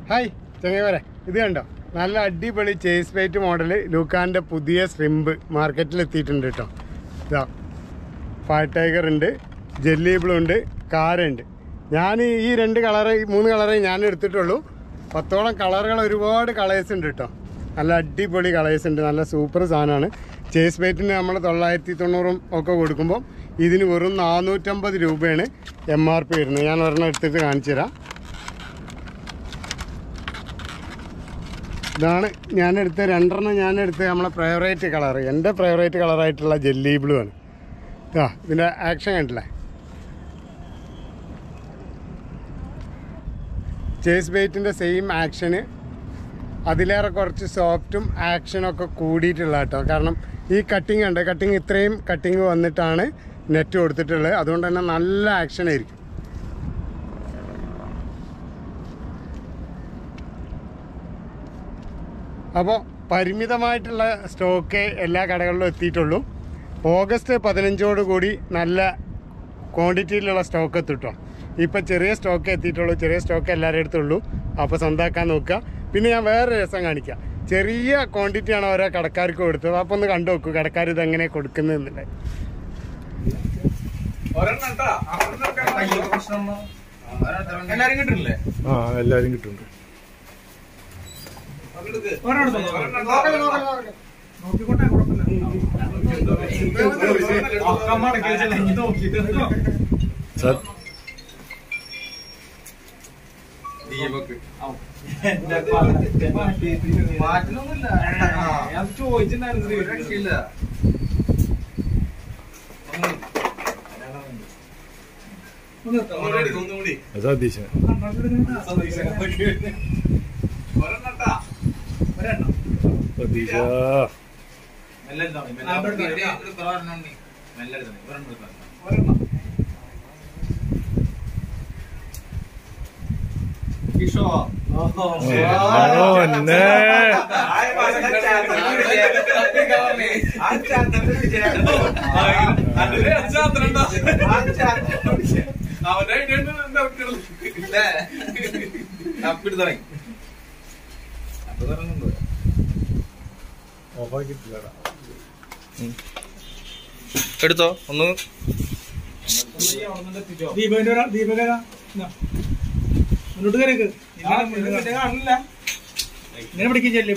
hi ചങ്ങേവരെ ഇത് കണ്ടോ നല്ല അടിപൊളി ചേസ് പെയ്റ്റ് മോഡൽ ലൂക്കാൻ്റെ പുതിയ സ്ട്രിമ്പ് മാർക്കറ്റിൽ എത്തിയിട്ടുണ്ട് കേട്ടോ ഇതാ ഫയർ ടൈഗർ ഉണ്ട് ജെല്ലി ബ്ലൂ ഉണ്ട് കാറുണ്ട് ഞാൻ ഈ രണ്ട് കളറ് ഈ മൂന്ന് കളറേ ഞാൻ എടുത്തിട്ടുള്ളൂ പത്തോളം കളറുകൾ ഒരുപാട് കളേഴ്സ് ഉണ്ട് കേട്ടോ നല്ല അടിപൊളി കളേഴ്സ് ഉണ്ട് നല്ല സൂപ്പർ സാധനമാണ് ചേസ് ബൈറ്റിന് നമ്മൾ തൊള്ളായിരത്തി തൊണ്ണൂറും ഒക്കെ കൊടുക്കുമ്പോൾ ഇതിന് വെറും നാനൂറ്റമ്പത് രൂപയാണ് എം ആർ പി വരുന്നത് ഞാൻ ഒരെണ്ണം എടുത്തിട്ട് കാണിച്ചു തരാം ഇതാണ് ഞാനെടുത്ത രണ്ടെണ്ണം ഞാനെടുത്ത നമ്മളെ ഫേവറേറ്റ് കളർ എൻ്റെ ഫേവറേറ്റ് കളറായിട്ടുള്ള ജെല്ലി ബ്ലൂ ആണ് ആ ഇതിൻ്റെ ആക്ഷൻ കണ്ടില്ലേ ചേസ് ബെയ്റ്റിൻ്റെ സെയിം ആക്ഷന് അതിലേറെ കുറച്ച് സോഫ്റ്റും ആക്ഷനൊക്കെ കൂടിയിട്ടുള്ള കേട്ടോ കാരണം ഈ കട്ടിങ് ഉണ്ട് കട്ടിങ് ഇത്രയും കട്ടിങ് വന്നിട്ടാണ് നെറ്റ് കൊടുത്തിട്ടുള്ളത് അതുകൊണ്ട് തന്നെ നല്ല ആക്ഷൻ ആയിരിക്കും അപ്പോൾ പരിമിതമായിട്ടുള്ള സ്റ്റോക്ക് എല്ലാ കടകളിലും എത്തിയിട്ടുള്ളൂ ഓഗസ്റ്റ് പതിനഞ്ചോട് കൂടി നല്ല ക്വാണ്ടിറ്റിയിലുള്ള സ്റ്റോക്ക് എത്തിട്ടോ ഇപ്പം ചെറിയ സ്റ്റോക്ക് എത്തിയിട്ടുള്ളൂ ചെറിയ സ്റ്റോക്ക് എല്ലാവരുടെ അടുത്തുള്ളൂ അപ്പോൾ സ്വന്തമാക്കാൻ നോക്കുക പിന്നെ ഞാൻ വേറെ രസം കാണിക്കാം ചെറിയ ക്വാണ്ടിറ്റിയാണ് ഓരോ കടക്കാർക്ക് കൊടുത്തത് അപ്പോൾ ഒന്ന് കണ്ടു നോക്കൂ കടക്കാർ ഇതെങ്ങനെ കൊടുക്കുന്നതെന്നുള്ളത് എല്ലാരും കിട്ടില്ലേ ആ എല്ലാരും കിട്ടുന്നുണ്ട് നോക്കിക്കോട്ടെ കുഴപ്പമില്ല നോക്കിട്ട് സാർ മാറ്റലൊന്നുമില്ല ഞാൻ ചോദിച്ചിട്ടുണ്ടായിരുന്നു സതീശൻ സതീശ ഒന്നേ എടുത്തോ ഒന്ന് ദീപകന്റെ ഒരാൾ ദീപക മുന്നോട്ട് കയറിക്ക് കാണില്ല ഇങ്ങനെ പിടിക്കും ചെല്ലേ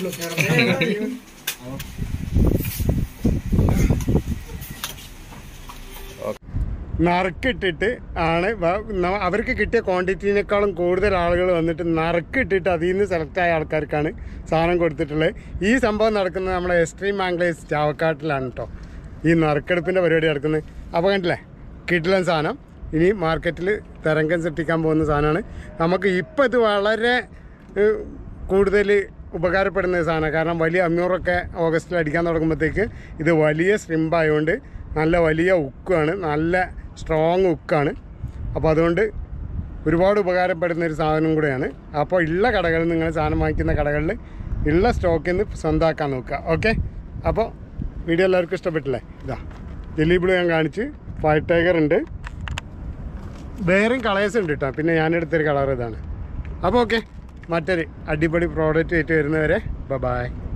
നറുക്കിട്ടിട്ട് ആണ് വ- ന- അവർക്ക് കിട്ടിയ ക്വാണ്ടിറ്റിനേക്കാളും കൂടുതൽ ആളുകൾ വന്നിട്ട് നറുക്കിട്ടിട്ട് അതിൽ നിന്ന് സെലക്ട് ആയ ആൾക്കാർക്കാണ് സാധനം കൊടുത്തിട്ടുള്ളത് ഈ സംഭവം നടക്കുന്നത് നമ്മുടെ എക്സ്ട്രീം ആംഗ്ലേസ് ചാവക്കാട്ടിലാണ് കേട്ടോ ഈ നറുക്കെടുപ്പിൻ്റെ പരിപാടി നടക്കുന്നത് അപ്പോൾ കണ്ടില്ലേ കിട്ടില്ല സാധനം ഇനി മാർക്കറ്റിൽ തരംഗം സൃഷ്ടിക്കാൻ പോകുന്ന സാധനമാണ് നമുക്ക് ഇപ്പോൾ ഇത് വളരെ ഏഹ്, കൂടുതൽ ഉപകാരപ്പെടുന്ന ഒരു സാധനമാണ് കാരണം വലിയ അഞ്ഞൂറൊക്കെ ഓഗസ്റ്റിൽ അടിക്കാൻ തുടങ്ങുമ്പോഴത്തേക്ക് ഇത് വലിയ സ്ട്രിമ്പ് ആയതുകൊണ്ട് നല്ല വലിയ ഉക്കാണ് നല്ല സ്ട്രോങ് ഉക്കാണ് അപ്പോൾ അതുകൊണ്ട് ഒരുപാട് ഉപകാരപ്പെടുന്ന ഒരു സാധനം കൂടെയാണ് അപ്പോൾ ഉള്ള കടകളിൽ നിങ്ങൾ സാധനം വാങ്ങിക്കുന്ന കടകളിൽ ഉള്ള സ്റ്റോക്കിൽ നിന്ന് സ്വന്തമാക്കാൻ നോക്കുക ഓക്കെ അപ്പോൾ വീഡിയോ എല്ലാവർക്കും ഇഷ്ടപ്പെട്ടില്ലേ ഇതാ ജെല്ലി ബ്ലൂ ഞാൻ കാണിച്ച് ഫയർ ടൈഗർ ഉണ്ട് വേറെയും കളേഴ്സ് ഉണ്ട് കേട്ടോ പിന്നെ ഞാനെടുത്തൊരു കളർ ഇതാണ് അപ്പോൾ ഓക്കെ മറ്റൊരു അടിപൊളി പ്രോഡക്റ്റ് ആയിട്ട് വരുന്നവരെ ബ ബായ്